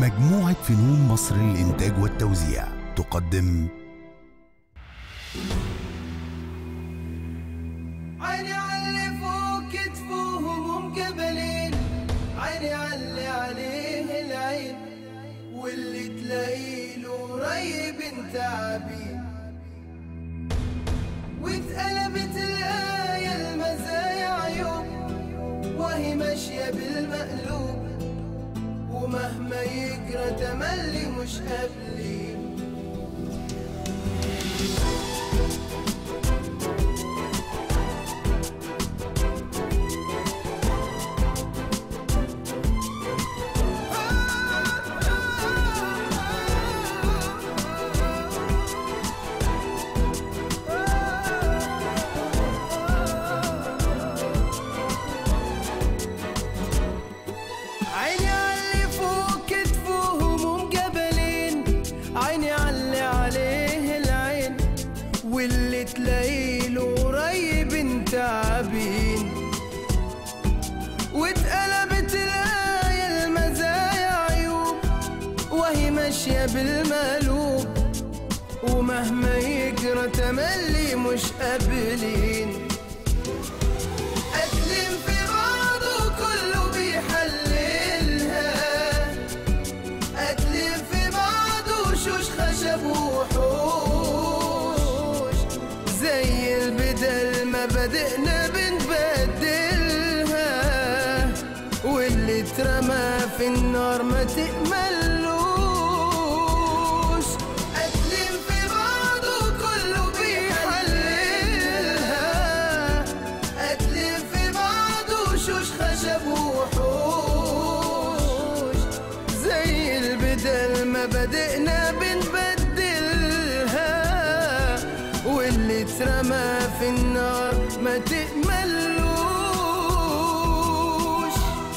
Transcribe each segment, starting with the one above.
مجموعة فنون مصر للإنتاج والتوزيع تقدم عيني علي فوق كتفوهم مقبلين عيني علي عليه العين واللي تلاقيله قريب تعبين واتقلبت الآية المزايا عيوب وهي ماشية بالمقلوب ومهما يجرى تملي مش قابلين عيني علي فوق كتفوهم ومقبلين عيني علي عليه العين واللي تلاقيله قريب تعبين واتقلبت الآية المزايا عيوب وهي ماشية بالمقلوب ومهما يجرى تملي مش قابلين أكلم في بعضه كله بيحللها أكلم في بعضه شوش خشب وحوش زي البدل ما بدأنا بنبدلها واللي اترمى في النار ما تأملوش أكلم في بعضه كله بيحللها أكلم في بعضه شوش خشب وحوش زي البدل ما بدأنا بنبدلها واللي اترمى في النار ما تأملوش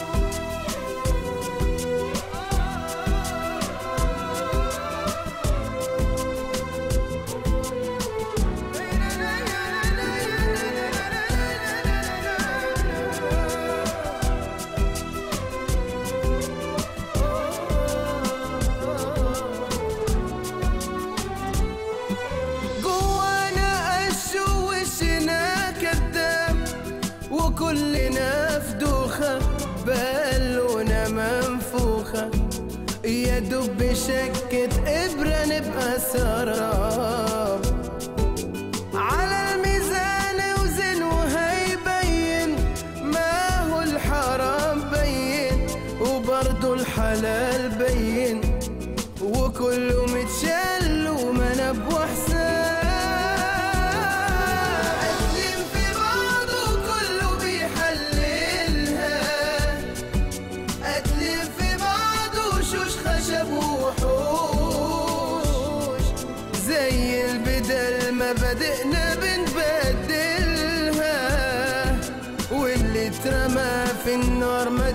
جوانا قش ووشنا كداب وكلنا في دوخة بالونا منفوخة يا دوب بشكة إبرة نبقى سراب على الميزان وزن وهيبين ما هو الحرام بين وبرضه الحلال بين وكله متشال ومنب وحساب أكلم في بعضه كله بيحللها أكلم في بعضه شوش خشب وحوش زي البدل ما بدأنا بنبدلها واللي اترمى في النار ما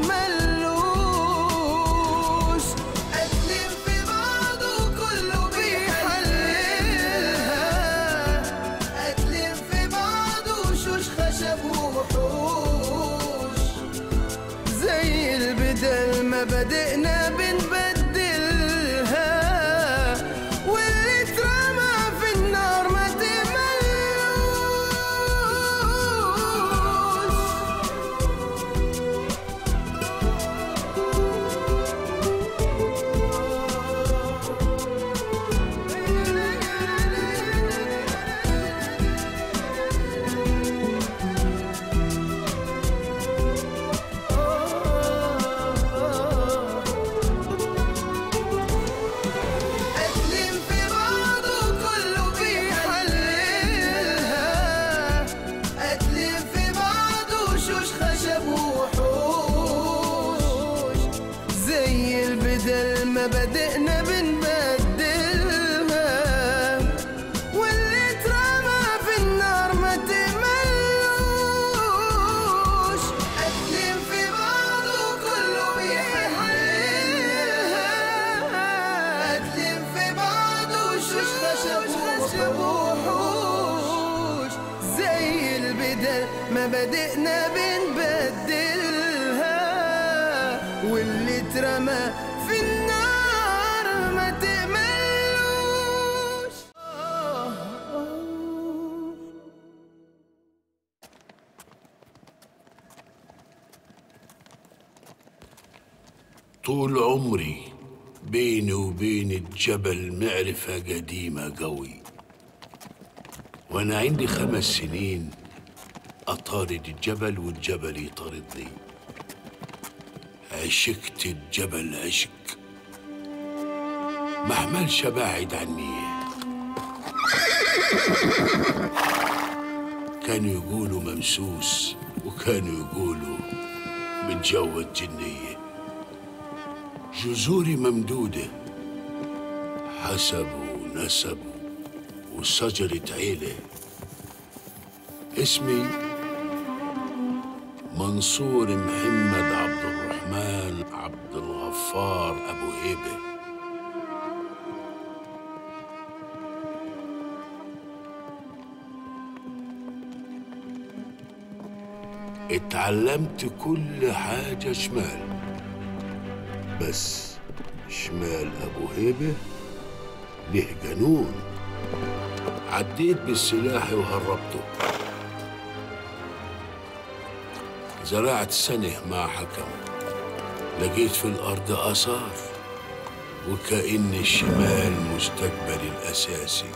تأملوش أكلم في بعضه كله بيحللها أكلم في بعضه شوش خشب وحوش زي البدل ما بدأنا بنبدلها واللي اترمى في النار ما تملوش أكلم في بعضه كله بيحللها أكلم في بعضه شوش خشب وحوش زي البدل ما بدأنا بنبدلها واللي اترمى في النار ما تملوش أكلم في بعضه كله بيحللها أكلم في بعضه شوش خشب وحوش زي البدل ما بدأنا بنبدلها واللي اترمى في النار طول عمري بيني وبين الجبل معرفة قديمة قوي وأنا عندي خمس سنين أطارد الجبل والجبل يطاردني عشقت الجبل عشق ما احملش ابعد عني كانوا يقولوا ممسوس وكانوا يقولوا من جوة جنية جذوري ممدودة حسب ونسب وشجرة عيلة اسمي منصور محمد عبد الرحمن عبد الغفار أبو هيبة اتعلمت كل حاجة شمال بس شمال أبو هيبة له جنون عديت بالسلاح وهربته زرعت سنة مع حكم لقيت في الأرض آثار وكأن الشمال مستقبلي الأساسي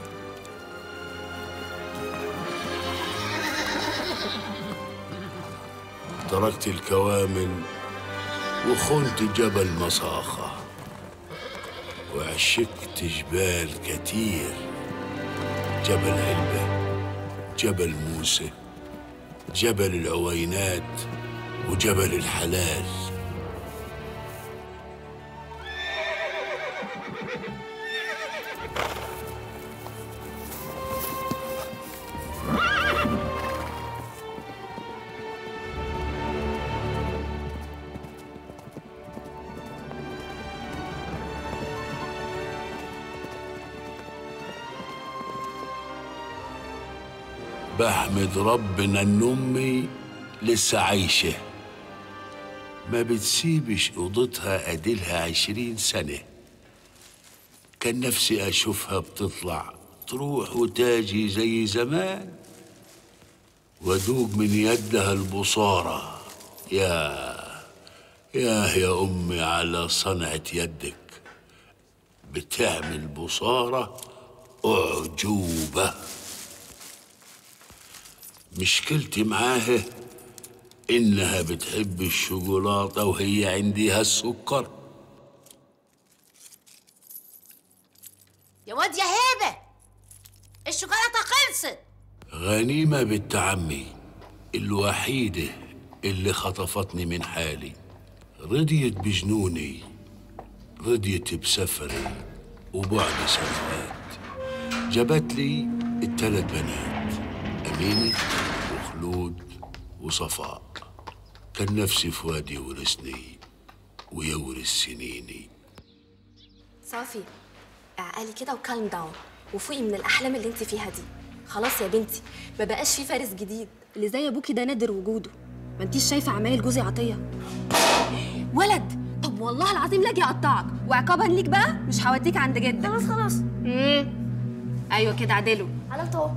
تركت الكوامل وخنت جبل مصاخة وعشقت جبال كتير جبل علبة جبل موسى جبل العوينات وجبل الحلال بحمد ربنا ان امي لسه عايشه ما بتسيبش اوضتها اديلها عشرين سنه كان نفسي اشوفها بتطلع تروح وتاجي زي زمان وادوق من يدها البصاره يا ياه يا امي على صنعه يدك بتعمل بصاره اعجوبه مشكلتي معاها إنها بتحب الشوكولاتة وهي عندها السكر يا واد يا هيبة الشوكولاتة خلصت غنيمة بنت عمي الوحيدة اللي خطفتني من حالي رضيت بجنوني رضيت بسفري وبعد سنوات جابت لي التلات بنات أمينة وخلود وصفاء كان نفسي فؤاد يورثني ويورث سنيني صافي اعقلي كده وكالم داون وفوقي من الاحلام اللي انت فيها دي خلاص يا بنتي ما بقاش في فارس جديد اللي زي ابوكي ده نادر وجوده ما انتيش شايفه عمايل جوزي عطيه ولد طب والله العظيم لاجي اقطعك وعقابا ليك بقى مش هوديك عند جد خلاص خلاص امم ايوه كده عدله على طول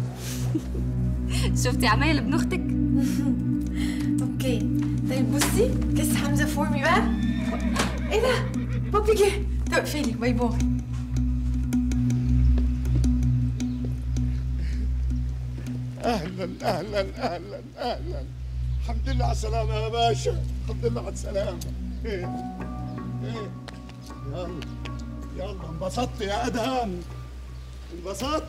شفتي عمايل ابن اختك اوكي طيب بصي كيس حمزه فورمي بقى ايه ده بابي جه طب اقفلي باي باي اهلا اهلا اهلا اهلا الحمد لله على السلامة يا باشا الحمد لله على السلامة ايه ايه يلا يلا انبسطت يا ادهم انبسطت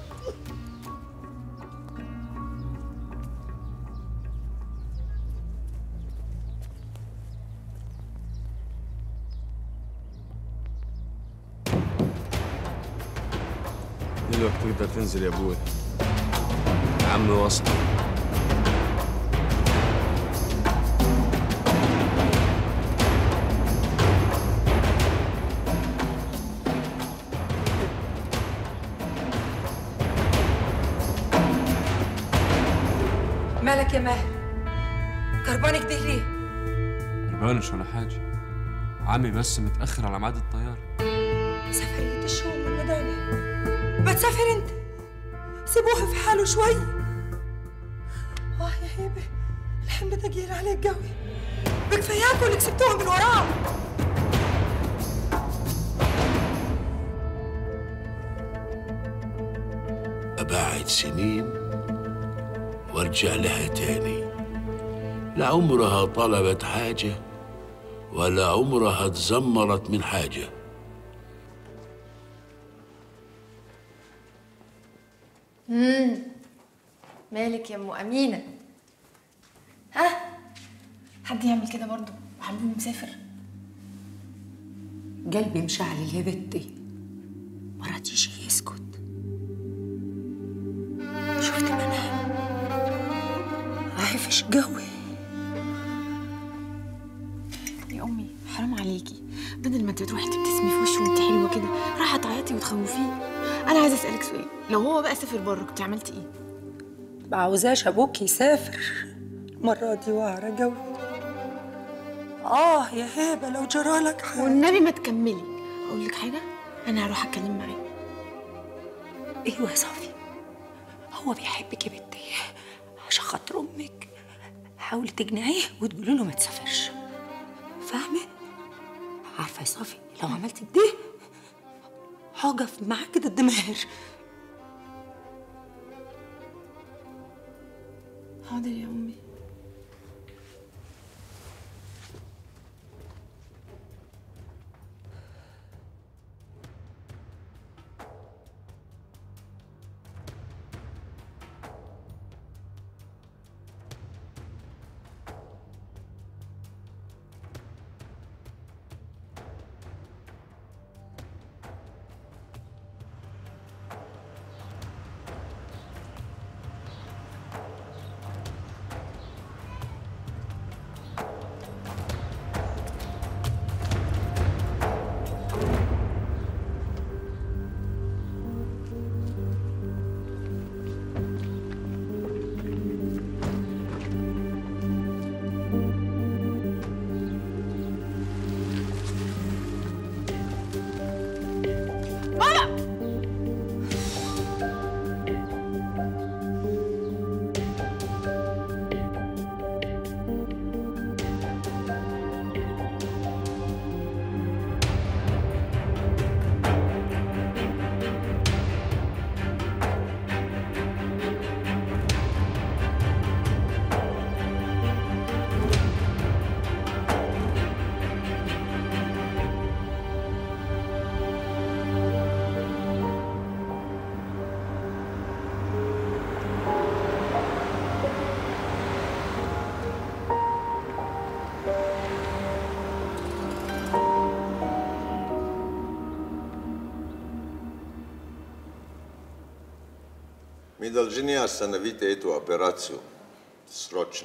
دلوقتي تقدر تنزل يا ابوي عمي وصل مالك يا ماهر كربان كده ليه مبانش ولا حاجة عمي بس متأخر على ميعاد الطيارة سفرية الشوم والندامة ما تسافر انت سيبوه في حاله شوي اه يا هيبة الحمل تقيل عليك قوي بكفاياكوا اللي كسبتوها من وراه بعد سنين وارجع لها تاني لعمرها طلبت حاجة ولا عمرها تزمرت من حاجة امم مالك يا ام امينه ها حد يعمل كده برضه وحبيبي مسافر قلبي مشعل يا بنتي ما رضيش يسكت شفت منام عايفش قوي يا امي حرام عليكي بدل ما انت تروحي تبتسمي في وشه وانت حلوه كده راح تعيطي وتخوفيه انا عايزه اسالك سؤال لو هو بقى سافر بره كنت عملتي ايه ما عاوزاش ابوك يسافر المرة دي واعرة قوي اه يا هبه لو جرالك حاجه والنبي ما تكملي اقول لك حاجه انا هروح اتكلم معاه ايوه يا صافي هو بيحبك يا بنتي عشان خاطر امك حاولي تقنعيه وتقولي له ما تسافرش فاهمه عارفه يا صافي لو عملت كده هقف معاك ضد ماهر حاضر يا امي Мы должны остановить эту операцию срочно.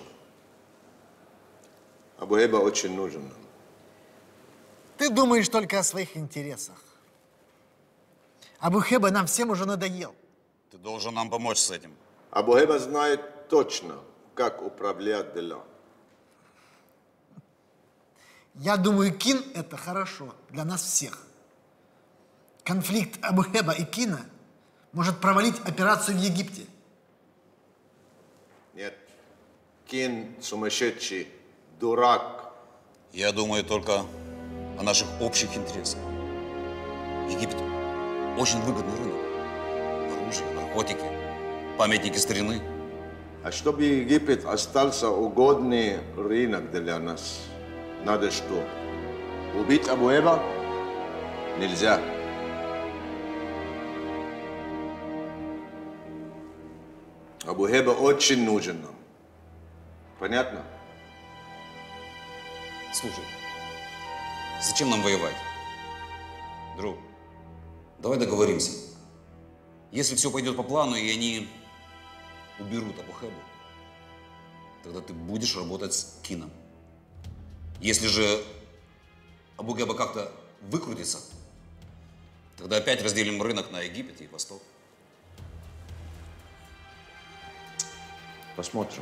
Абуэба очень нужен нам. Ты думаешь только о своих интересах. Абухеба нам всем уже надоел. Ты должен нам помочь с этим. Абуэба знает точно, как управлять делом. Я думаю, Кин – это хорошо для нас всех. Конфликт Абухеба и Кина может провалить операцию в Египте. Нет, Кин сумасшедший, дурак. Я думаю только о наших общих интересах. Египет очень выгодный рынок. Оружие, наркотики, памятники старины. А чтобы Египет остался угодный рынок для нас, надо что? Убить Абуэба? Нельзя. Абухеба очень нужен нам. Понятно? Слушай, зачем нам воевать? Друг, давай договоримся. Если все пойдет по плану, и они уберут Абухебу, тогда ты будешь работать с Кином. Если же Абухеба как-то выкрутится, тогда опять разделим рынок на Египет и Восток. Посмотрим.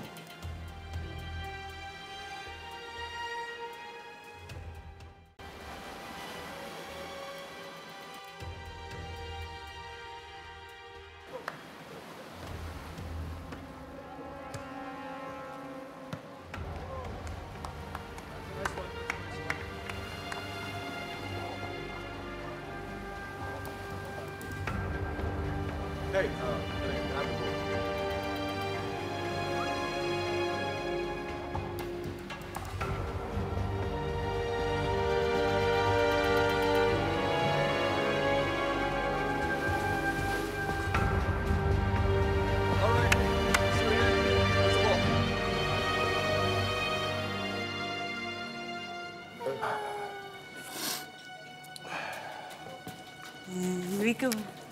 ريكو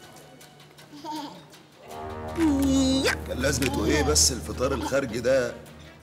كان لازمته ايه بس الفطار الخارجي ده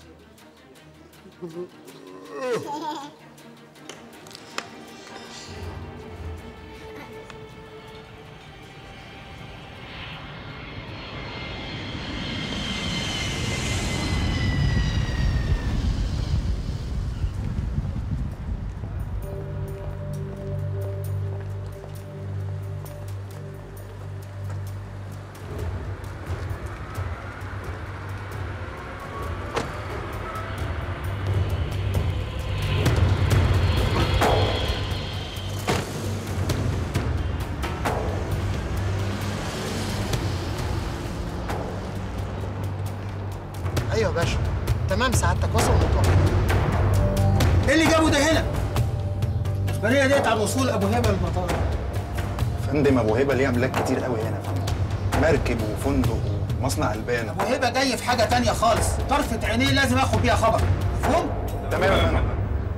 ايوه يا باشا تمام سعادتك وصل الموضوع ايه اللي جابه ده هنا؟ اخباريه ديت عن وصول ابو هبه المطار فندم ابو هبه ليه املاك كتير قوي هنا يا فندم مركب وفندق ومصنع البان ابو هبه جاي في حاجه تانية خالص طرفه عينيه لازم اخد بيها خبر مفهوم؟ تمام يا فندم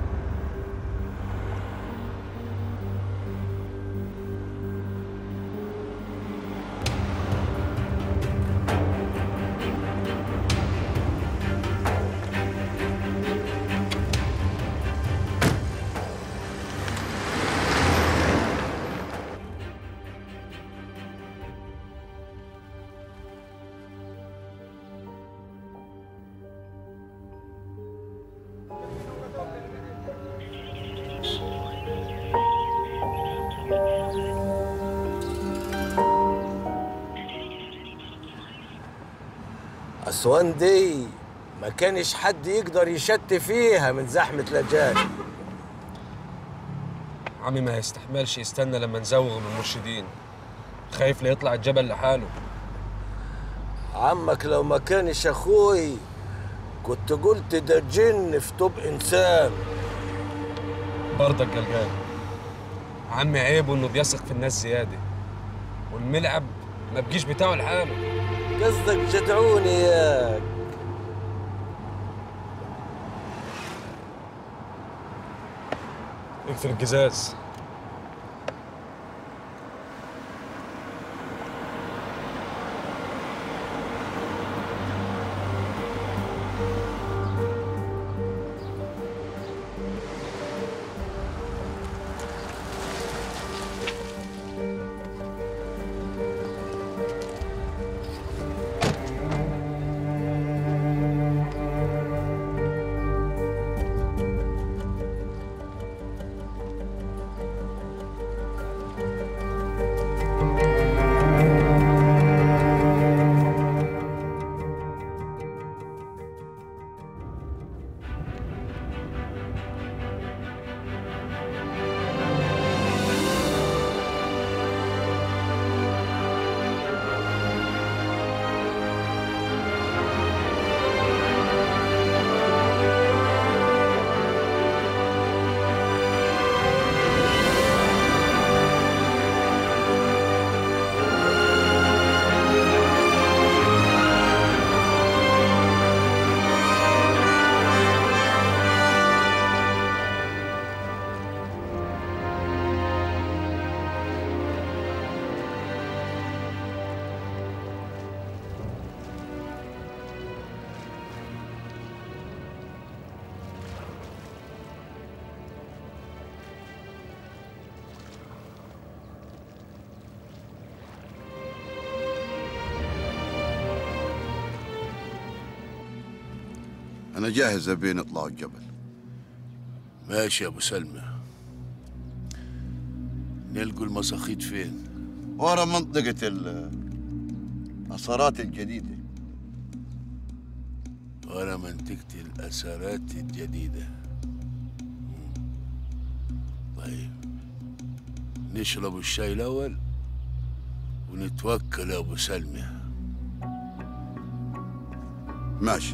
أسوان دي ما كانش حد يقدر يشت فيها من زحمة الأجانب عمي ما هيستحملش يستنى لما نزوغ من المرشدين خايف لا يطلع الجبل لحاله عمك لو ما كانش أخوي كنت قلت ده جن في طب إنسان برضك قلقان عمي عيبه انه بيثق في الناس زياده والملعب ما بجيش بتاعه لحاله قصدك جدعوني ياك اقفل الجزاز انا جاهز ابي نطلع الجبل ماشي يا ابو سلمى نلقوا المساخيط فين ورا منطقة ال- الأثارات الجديدة ورا منطقة الأثارات الجديدة مم. طيب نشرب الشاي الأول ونتوكل يا ابو سلمى ماشي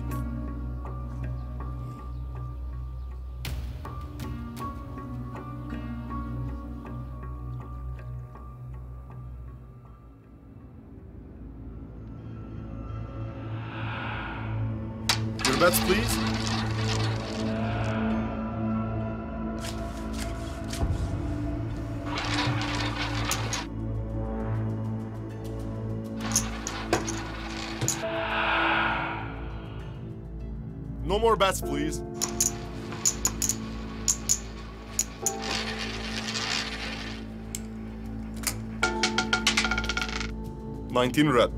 Your bets, please. No more bets, please. Nineteen red.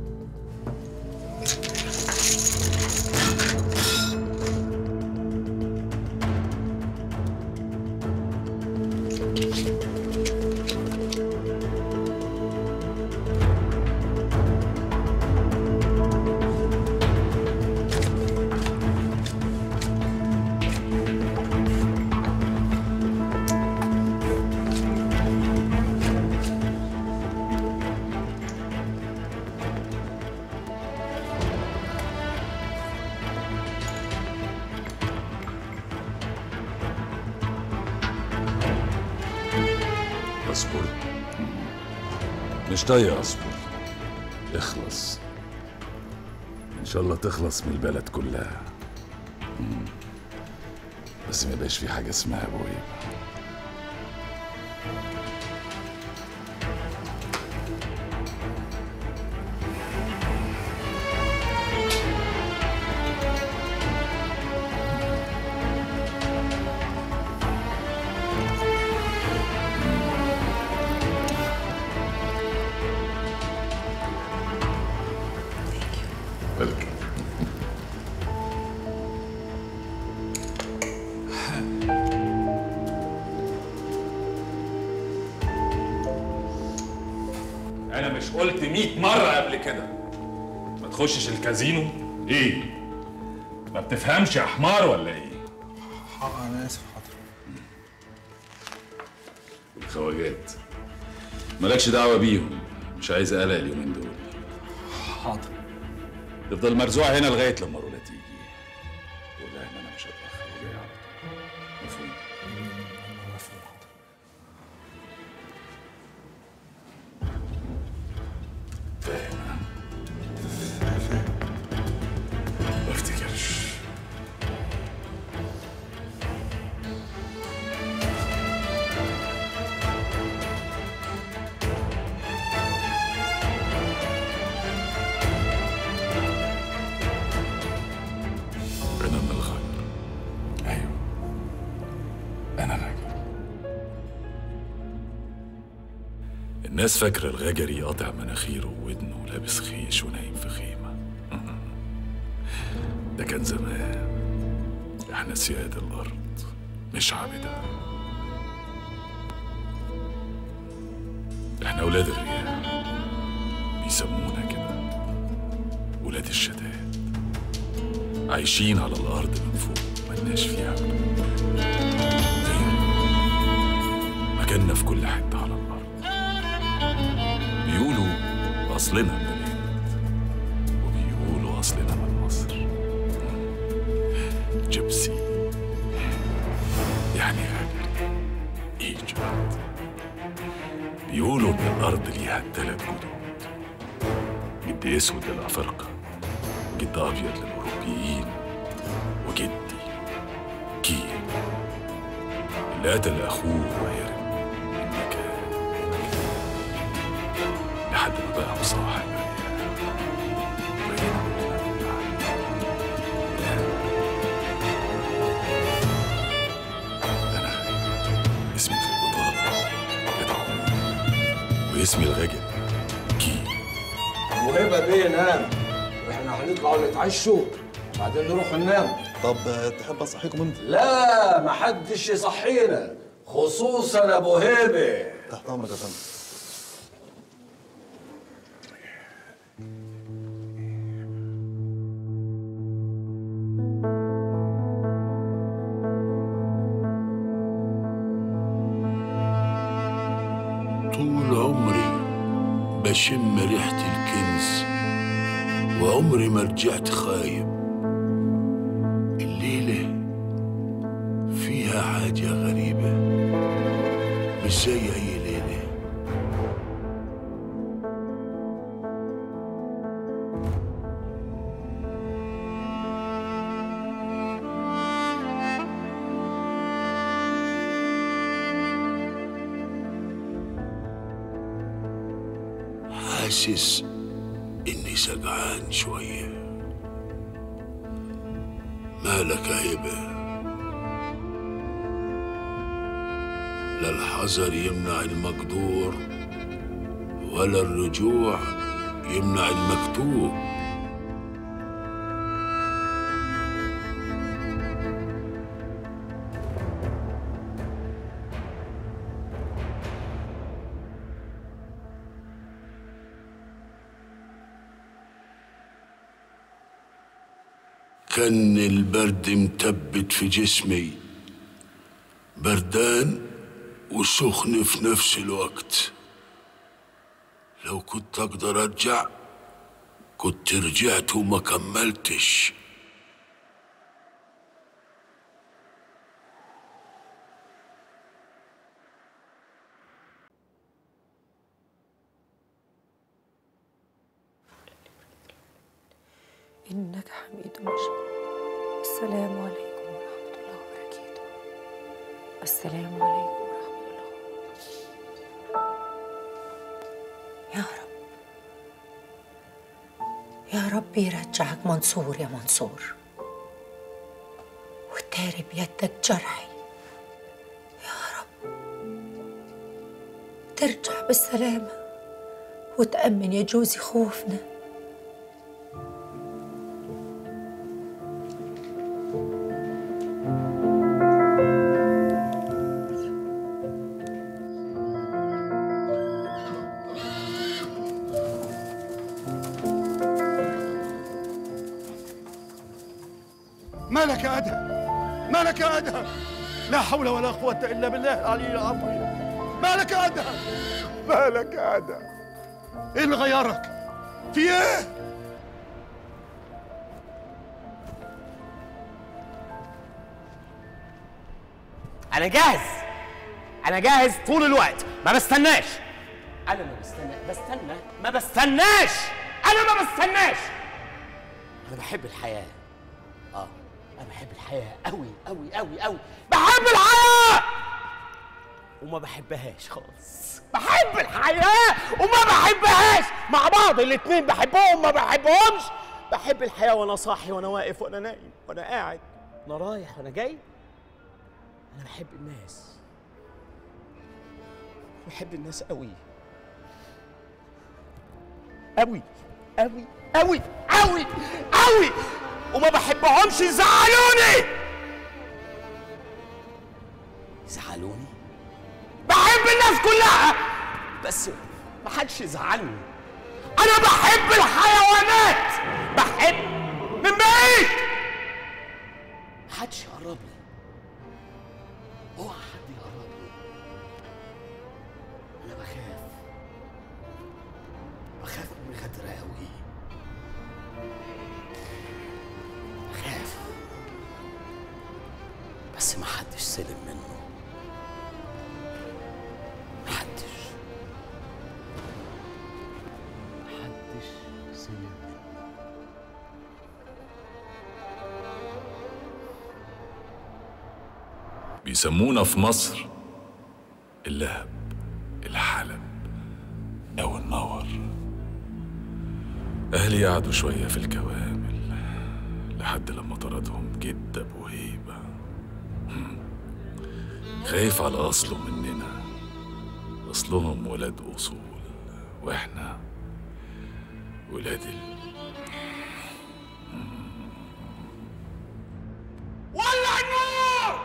اصبر مش طايق اصبر اخلص ان شاء الله تخلص من البلد كلها مم. بس ما يبقاش في حاجه اسمها ابويا Welcome. انا مش قلت 100 مره قبل كده ما تخشش الكازينو ايه ما بتفهمش يا حمار ولا ايه انا اسف حاضر الخواجات مالكش دعوه بيهم مش عايز قلق اليومين دول حاضر تفضل مرزوع هنا لغايه لما رولا تيجي تقول لها ان انا مش هتاخر وجاي على طول مفهوم فاهم ما افتكرش انا من الغجر ايوه انا غجر الناس فاكرة الغجري قاطع مناخيره وودنه ولابس خيش ونايم في خيمة ده كان زمان احنا سياد الأرض مش عبدة احنا ولاد الرياح بيسمونا كده ولاد الشتات عايشين على الأرض من فوق ملناش فيها زيهم مكاننا في كل حتة على الأرض بيقولوا أصلنا من الهند وبيقولوا أصلنا من مصر جبسي يعني غادر ايجيبت بيقولوا إن الأرض ليها تلات جدود جد أسود للأفارقة جد أبيض للأوروبيين وجدي كي اللي قتل أخوه وهرب من مكان لمكان لحد ما بقى مصاحب اسمي في البطاقة ادعو واسمي الغجر كي وهبه بيه نام احنا هنطلع نتعشوا بعدين نروح ننام طب تحب اصحيكم انت؟ لا محدش يصحينا خصوصا ابو هبه تحت امرك يا فندم طول عمري بشم ريحة الكنز وعمري ما رجعت خايب الليلة فيها حاجة غريبة مش زي أي ليلة حاسس إني سقعان شوية مالك يا هبة لا الحذر يمنع المقدور ولا الرجوع يمنع المكتوب كان البرد متبت في جسمي بردان وسخن في نفس الوقت لو كنت اقدر ارجع كنت رجعت وما كملتش إنك حميد مجيد السلام عليكم ورحمة الله وبركاته السلام عليكم ورحمة الله يا رب يا رب يرجعك منصور يا منصور وتاري بيدك جرحي يا رب ترجع بالسلامة وتأمن يا جوزي خوفنا مالك يا ادهم مالك يا ادهم لا حول ولا قوه الا بالله العلي العظيم مالك يا ادهم مالك يا ادهم ايه اللي غيرك في ايه انا جاهز انا جاهز طول الوقت ما بستناش انا ما بستنى بستنى ما بستناش انا ما بستناش انا بحب الحياه اه انا بحب الحياه قوي قوي قوي قوي بحب الحياه وما بحبهاش خالص بحب الحياه وما بحبهاش مع بعض الاتنين بحبهم ما بحبهمش بحب الحياه وانا صاحي وانا واقف وانا نايم وانا قاعد وانا رايح وانا جاي انا بحب الناس بحب الناس قوي قوي قوي قوي قوي قوي وما بحبهمش يزعلوني يزعلوني بحب الناس كلها بس ما حدش يزعلني انا بحب الحيوانات بحب من بعيد ما حدش يقرب لي اوعى حد يقرب لي انا بخاف بخاف من الغدر قوي بخاف بس ما حدش سلم منه ما حدش ما حدش سلم منه بيسمونا في مصر اللهب الحلب أو النور أهلي قعدوا شوية في الكوامل لحد لما طردهم جد أبو هيبة هم. خايف على أصله مننا أصلهم ولاد أصول وإحنا ولاد ال... ولع النور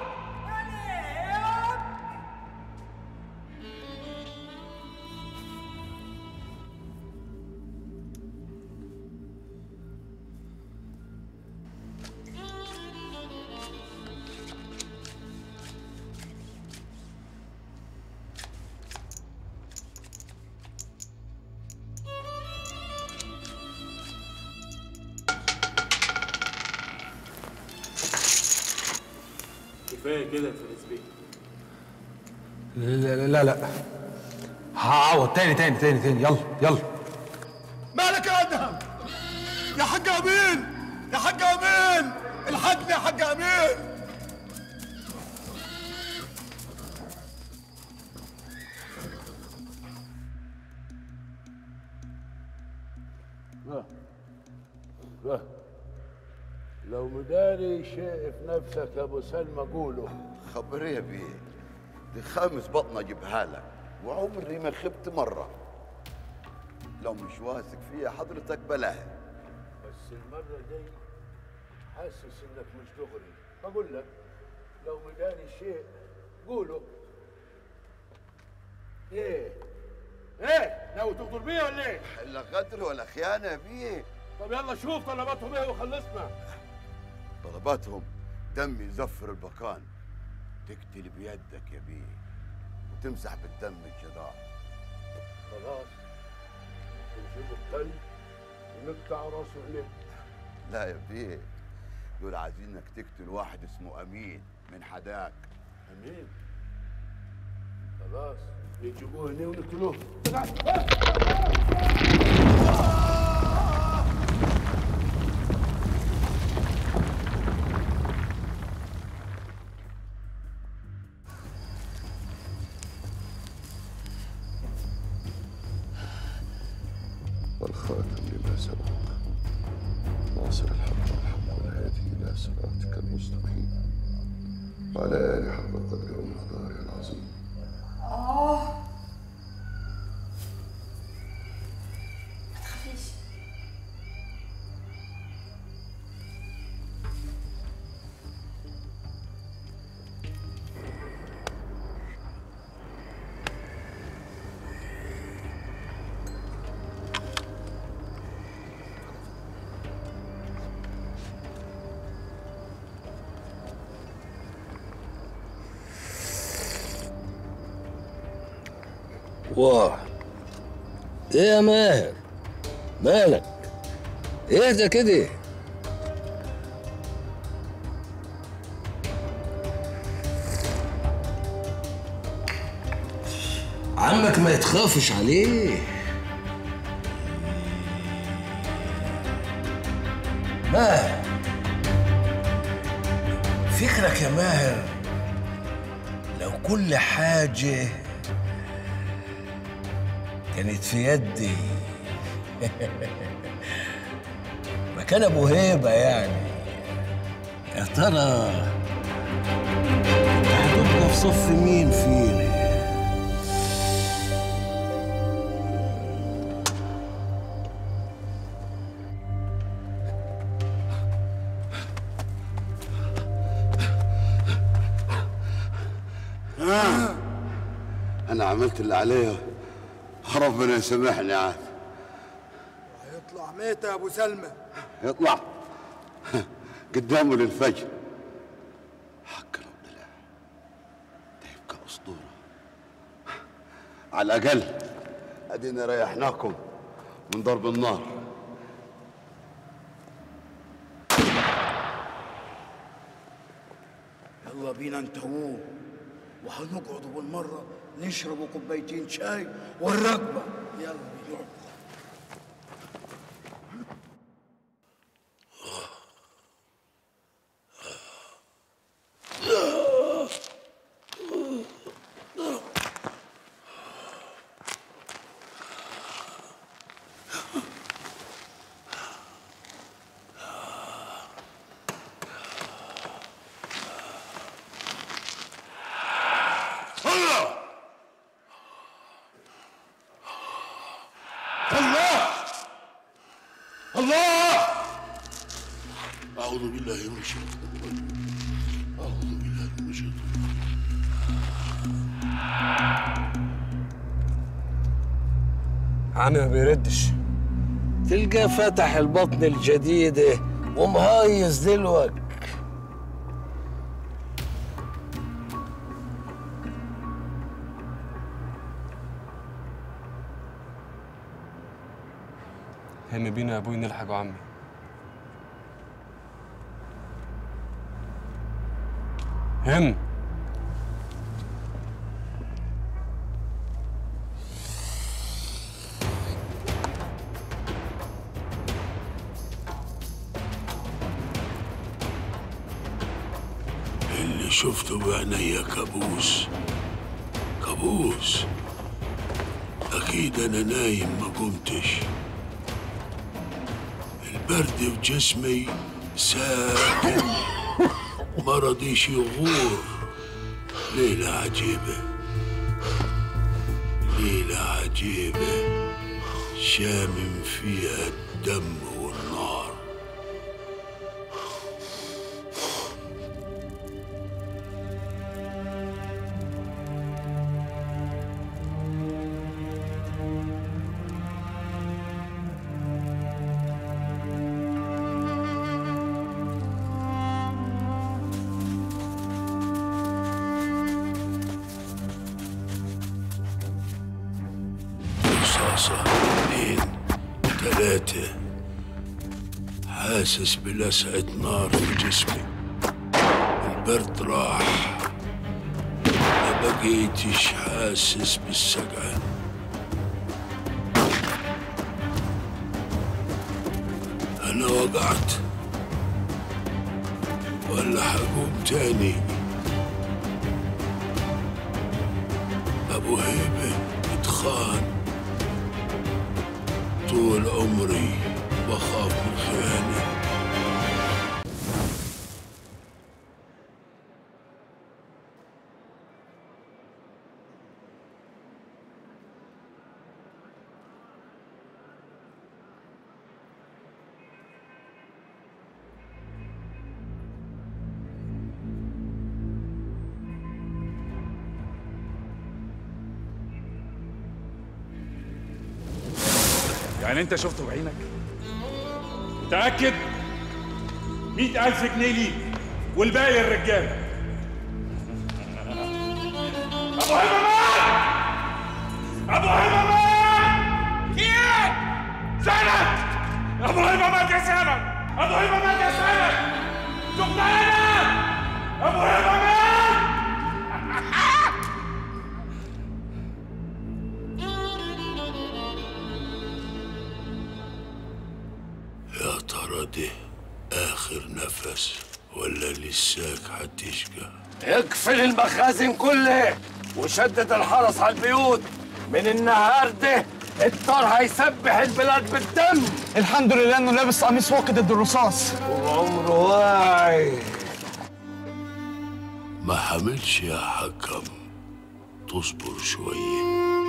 كفايه كده يا فارس بيه لا لا لا هعوض تاني تاني تاني تاني يلا يلا مالك يا ادهم يا حاج امين يا حاج امين الحقني يا حاج امين آه. آه. لو مداري شيء في نفسك يا ابو سلمى قوله خبريه بيه دي خامس بطنه اجيبها لك وعمري ما خبت مره لو مش واثق فيها حضرتك بلاها بس المرة دي حاسس انك مش دغري بقول لك لو مداري شيء قوله ايه ايه ناوي تغدر بيا ولا ايه؟ لا غدر ولا خيانه يا بيه طب يلا شوف طلباتهم ايه وخلصنا طلباتهم دم يزفر المكان تقتل بيدك يا بيه وتمسح بالدم الجدار خلاص نجيبه الكلب ونقطع راسه هناك لا يا بيه دول عايزينك تقتل واحد اسمه امين من حداك امين خلاص يجيبوه هنا ونقتلوه والخاتم لما سبق ناصر الحق والحق والهادي إلى صراطك المستقيم وعلى آله حق قدر ومقداره العظيم اه ما تخافيش واه ايه يا ماهر مالك اهدى كده عمك ما يتخافش عليه ماهر فكرك يا ماهر لو كل حاجه كانت في يدي مكان ابو هيبه يعني يا ترى هتبقى في صف مين فينا آه. انا عملت اللي عليا ربنا يسامحني عاد هيطلع ميتة يا ابو سلمى يطلع قدامه للفجر حق رب الله ده يبقى اسطوره على الاقل ادينا ريحناكم من ضرب النار يلا بينا انتهوه وهنقعدوا بالمرة نشربوا كوبايتين شاي والركبة يلا بينا الله الله الله أعوذ بالله من الشيطان الرجيم أعوذ بالله من الشيطان عمي ما بيردش تلقاه فتح البطن الجديدة ومهيص دلوك هم بينا يا ابوي نلحقوا عمي هم اللي شفته بعينيا كابوس كابوس أكيد أنا نايم ما قمتش البرد في جسمي ساكن ما رضيش يغور ليلة عجيبة ليلة عجيبة شامم فيها الدم والنار رصاصة اثنين ثلاثة حاسس بلسعة نار في جسمي البرد راح ما بقيتش حاسس بالسقعة أنا وقعت ولا حقوم تاني أبو هيبة اتخان طول عمري بخاف من الخيانة يعني انت شفته بعينك متأكد مئة ألف جنيه ليك والباقي للرجالة أبو هيبة مات أبو هيبة مات في إيه؟ سند أبو هيبة مات يا سند أبو هيبة مات يا سند شفتها أبو هيبة مات يا ترى ده آخر نفس ولا لساك هتشقى اقفل المخازن كلها وشدد الحرس على البيوت من النهارده الطار هيسبح البلاد بالدم الحمد لله انه لابس قميص واقي ضد الرصاص وعمره واعي ما حملش يا حكم تصبر شوية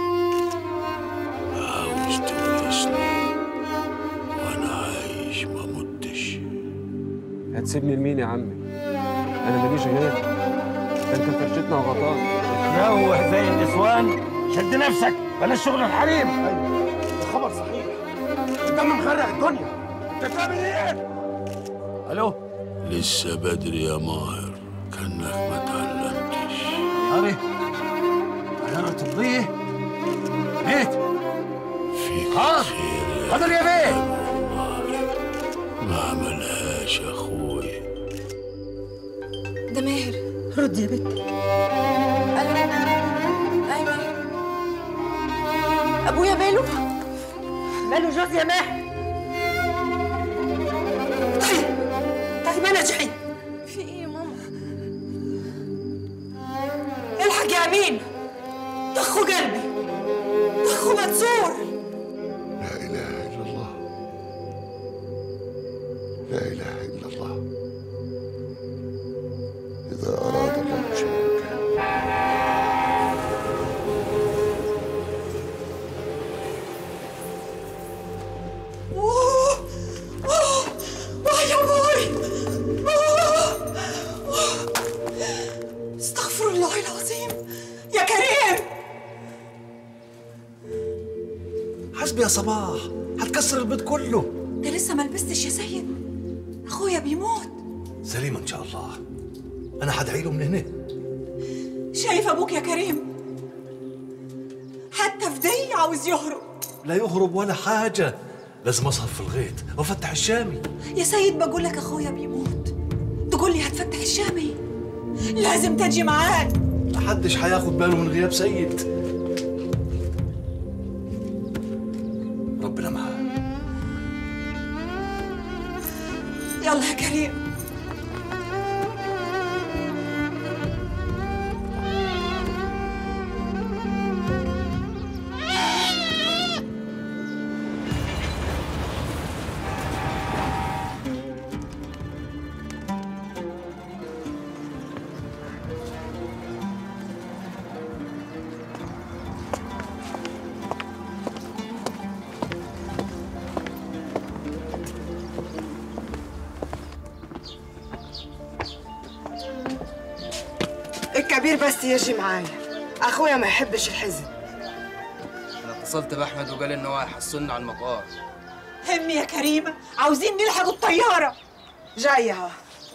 عاوز تورثني وأنا عايش ما متش هتسيبني لمين يا عمي؟ انا ماليش غيرك ده انت فرشتنا وغطاء تنوه زي النسوان شد نفسك بلاش شغل الحريم الخبر صحيح الدم مغرق الدنيا انت بتعمل ايه؟ الو لسه بدري يا ماهر كأنك ما تعلمتش هاري طيارة طبية بيت فيك حاضر خير يا حاضر يا بيه ما عملهاش أخوي ده ماهر رد يا بت الو ايمن ابويا ماله ماله جوز يا ماهر طيب طيب انا جحي في ايه يا ماما الحق يا امين طخوا قلبي طخوا مكسور لا إله إلا الله لا إله إلا الله إذا أراد الله شيئا كان اوه اوه آه يا باي آه. آه. استغفر الله العظيم يا كريم حسبي يا صباح هتكسر البيت كله انت لسه ما لبستش يا سيد اخويا بيموت سليم ان شاء الله انا هدعي له من هنا شايف ابوك يا كريم حتى في دي عاوز يهرب لا يهرب ولا حاجه لازم اسهر في الغيط وافتح الشامي يا سيد بقول لك اخويا بيموت تقول لي هتفتح الشامي لازم تجي معاك محدش هياخد باله من غياب سيد ربنا معاه يلا يا كريم الكبير بس يجي معايا اخويا ما يحبش الحزن انا اتصلت باحمد وقال ان هو هيحصلنا على المطار همي يا كريمه عاوزين نلحق الطياره جايه اهو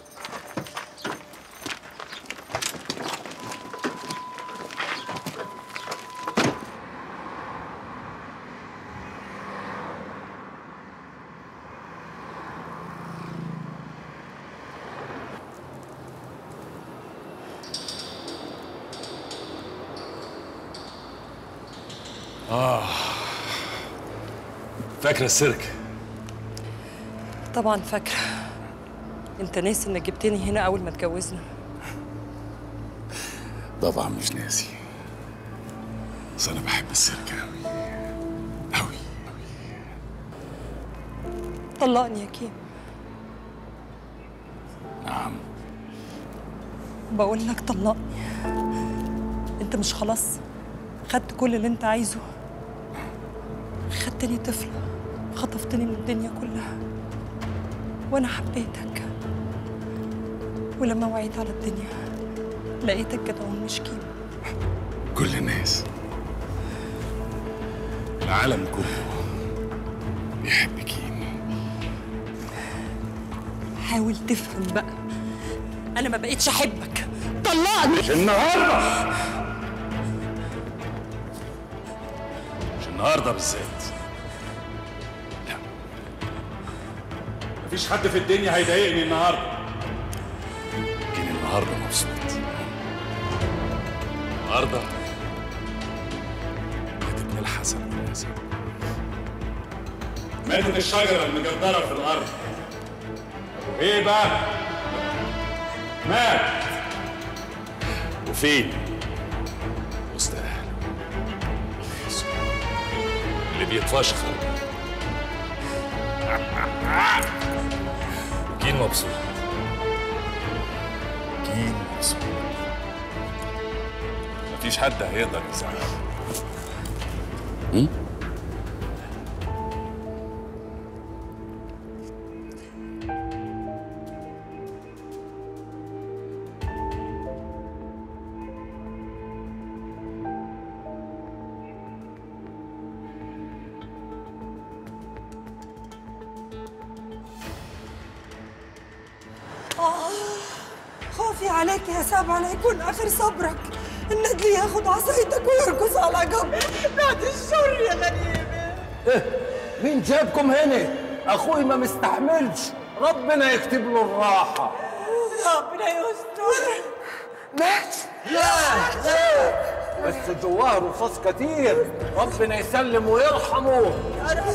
آه فاكرة السيرك طبعا فاكرة انت ناسي انك جبتني هنا اول ما اتجوزنا طبعا مش ناسي بس أنا بحب السيرك أوي طلقني يا كيم نعم بقول لك طلقني انت مش خلاص خدت كل اللي انت عايزه خدتني طفلة خطفتني من الدنيا كلها وانا حبيتك ولما وعيت على الدنيا لقيتك جدعون مش كيم كل الناس العالم كله بيحب كيم حاول تفهم بقى انا ما بقتش احبك طلقني مش النهارده مش النهارده بالذات لا مفيش حد في الدنيا هيضايقني النهارده لكن النهارده مبسوط النهارده ماتت الحسن والنسب ماتت الشجره المجدره في الارض ايه بقى مات وفين وسط اهله اللي بيتفشخر كين مبسوط كين مبسوط مفيش حد هيقدر يزعله آه خوفي عليك يا سبع لا يكون آخر صبرك الندل ياخد عصايتك ويرقص على جنب بعد الشر يا غنيمة مين جابكم هنا؟ اخوي ما مستحملش ربنا يكتب له الراحة ربنا يستر مات لا لا بس جواه رصاص كتير ربنا يسلم ويرحمه يا رب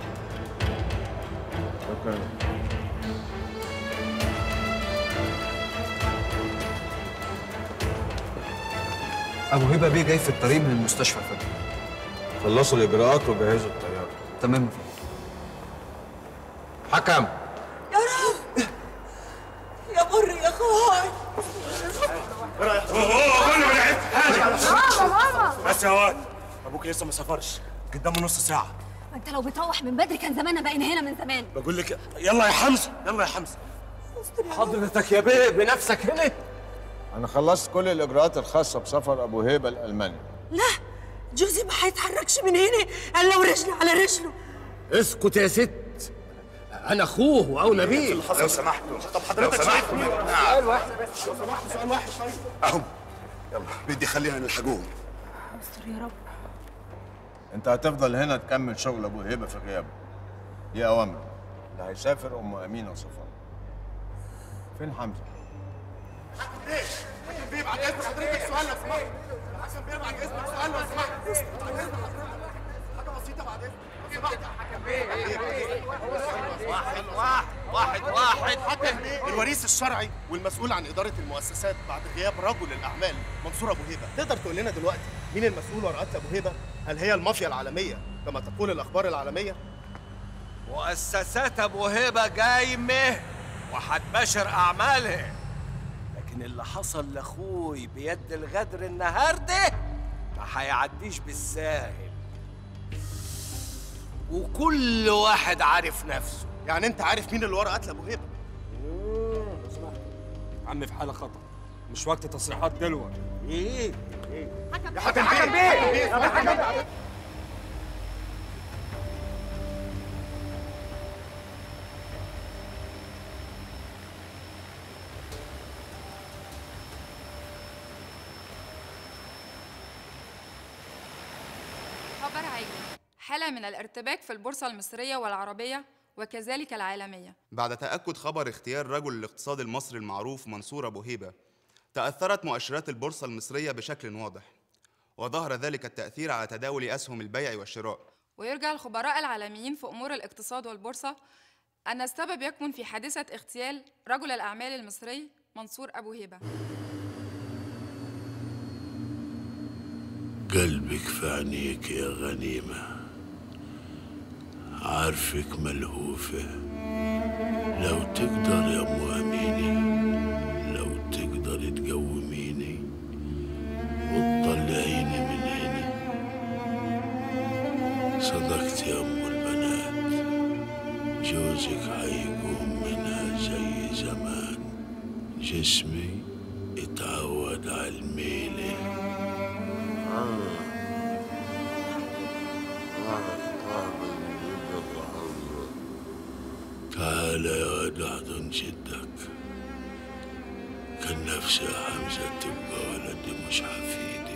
ابو هبه بيه جاي في الطريق من المستشفى الفجر خلصوا الاجراءات وجهزوا الطياره تمام حكم يا رب يا بر يا خاي ماما ماما بس يا واد ابوك لسه ما سافرش قدامه نص ساعه ما انت لو بتروح من بدري كان زماننا بقينا هنا من زمان بقول لك يلا يا حمزه يلا يا حمزه حضرتك يا بيه بنفسك هنا انا خلصت كل الاجراءات الخاصه بسفر ابو هيبه لالمانيا لا جوزي ما هيتحركش من هنا الا ورجلي على رجله اسكت يا ست انا اخوه واولى بيه لو سمحتوا طب حضرتك لو شايف سمحتوا. سؤال واحد بس لو سمحتوا سؤال واحد طيب اهو يلا بدي خلينا نلحقوهم استر يا رب انت هتفضل هنا تكمل شغل ابو هيبه في غيابه دي اوامر اللي هيسافر ام امينه وصفاء فين حمزه بيه حكم بيه بعد اذن حضرتك سؤال لو سمحت حكم بيه بعد اذنك سؤال لو سمحت بعد اذن حضرتك حاجه بسيطه بعد اذنك لو سمحت حكم بيه واحد واحد واحد واحد حكم بيه الوريث الشرعي والمسؤول عن اداره المؤسسات بعد غياب رجل الاعمال منصور ابو هيبه تقدر تقول لنا دلوقتي مين المسؤول وراء قتل ابو هيبه هل هي المافيا العالميه كما تقول الاخبار العالميه مؤسسات ابو هبه جايمه وهتباشر اعمالها لكن اللي حصل لاخوي بيد الغدر النهارده ما هيعديش بالساهل وكل واحد عارف نفسه يعني انت عارف مين اللي ورا قتل ابو هيبه عمي في حاله خطر مش وقت تصريحات دلوقتي ايه ايه يا حكم بيه حكم بيه حكم بيه خبر عاجل حالة من الارتباك في البورصة المصرية والعربية وكذلك العالمية بعد تأكد خبر اختيار رجل الاقتصاد المصري المعروف منصور أبو هيبة تأثرت مؤشرات البورصة المصرية بشكل واضح وظهر ذلك التأثير على تداول أسهم البيع والشراء ويرجع الخبراء العالميين في أمور الاقتصاد والبورصة أن السبب يكمن في حادثة اغتيال رجل الأعمال المصري منصور أبو هبة قلبك في عينيك يا غنيمة عارفك ملهوفة لو تقدر يا أم أميني لو تقدر تقوميني وتطلعيني من هنا صدقت يا أم البنات جوزك حيقوم منها زي زمان جسمي اتعود على الميله تعال يا واد احضن جدك كان نفسي يا حمزة تبقى ولدي مش حفيدي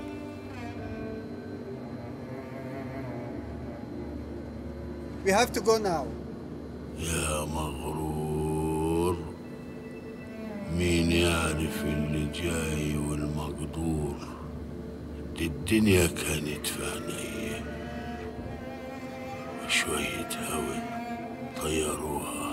We have to go now. يا مغرور مين يعرف اللي جاي والمقدور دي الدنيا كانت في عينيا وشوية هوا طيروها